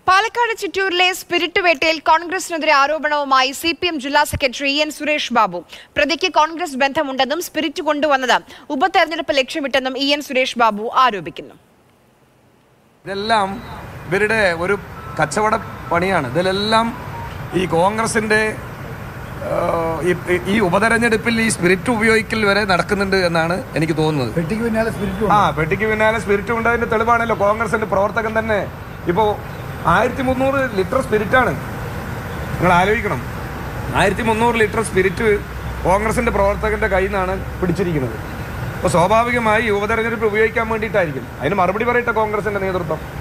Palakkad ചിറ്റൂരിലെ spirit വേട്ടയിൽ കോൺഗ്രസിനെതിരെ ആരോപണവുമായി സി പി എം ജില്ലാ സെക്രട്ടറി ഇ എൻ സുരേഷ് ബാബു പ്രതിക്ക് കോൺഗ്രസ് ബന്ധമുണ്ടെന്നും സ്പിരിറ്റ് കൊണ്ടുവന്നത് ഉപതെരഞ്ഞെടുപ്പ് ലക്ഷ്യമിട്ടെന്നും ഇ എൻ സുരേഷ് ബാബു ആരോപിക്കുന്നു ഇതെല്ലാം ഇവരുടെ ഒരു കച്ചവട പണിയാണ് ഇതിലെല്ലാം ഈ കോൺഗ്രസിന്റെ ആ, ഈ- ഈ ഉപതെരഞ്ഞെടുപ്പിൽ ഈ സ്പിരിറ്റ് ഉപയോഗിക്കൽ വരെ നടക്കുന്നുണ്ട് എന്നാണ് എനിക്ക് തോന്നുന്നത് പെട്ടിക്ക് പിന്നാലെ സ്പിരിറ്റ് ആ പെട്ടിക്ക് പിന്നാലെ സ്പിരിറ്റ് ഉണ്ടായതിന്റെ തെളിവാണല്ലോ കോൺഗ്രസിന്റെ പ്രവർത്തകൻ തന്നെ ഇപ്പോൾ ആയിരത്തി മുന്നൂറ് ലിറ്റർ സ്പിരിറ്റാണ് നിങ്ങൾ ആലോചിക്കണം ആയിരത്തി മുന്നൂറ് ലിറ്റർ സ്പിരിറ്റ് കോൺഗ്രസിന്റെ പ്രവർത്തകന്റെ കയ്യിൽ നിന്നാണ് പിടിച്ചിരിക്കുന്നത് അപ്പോൾ സ്വാഭാവികമായി ഈ ഉപതെരഞ്ഞെടുപ്പ് ഉപയോഗിക്കാൻ വേണ്ടിയിട്ടായിരിക്കും അതിന് മറുപടി പറയട്ടെ കോൺഗ്രസിന്റെ നേതൃത്വം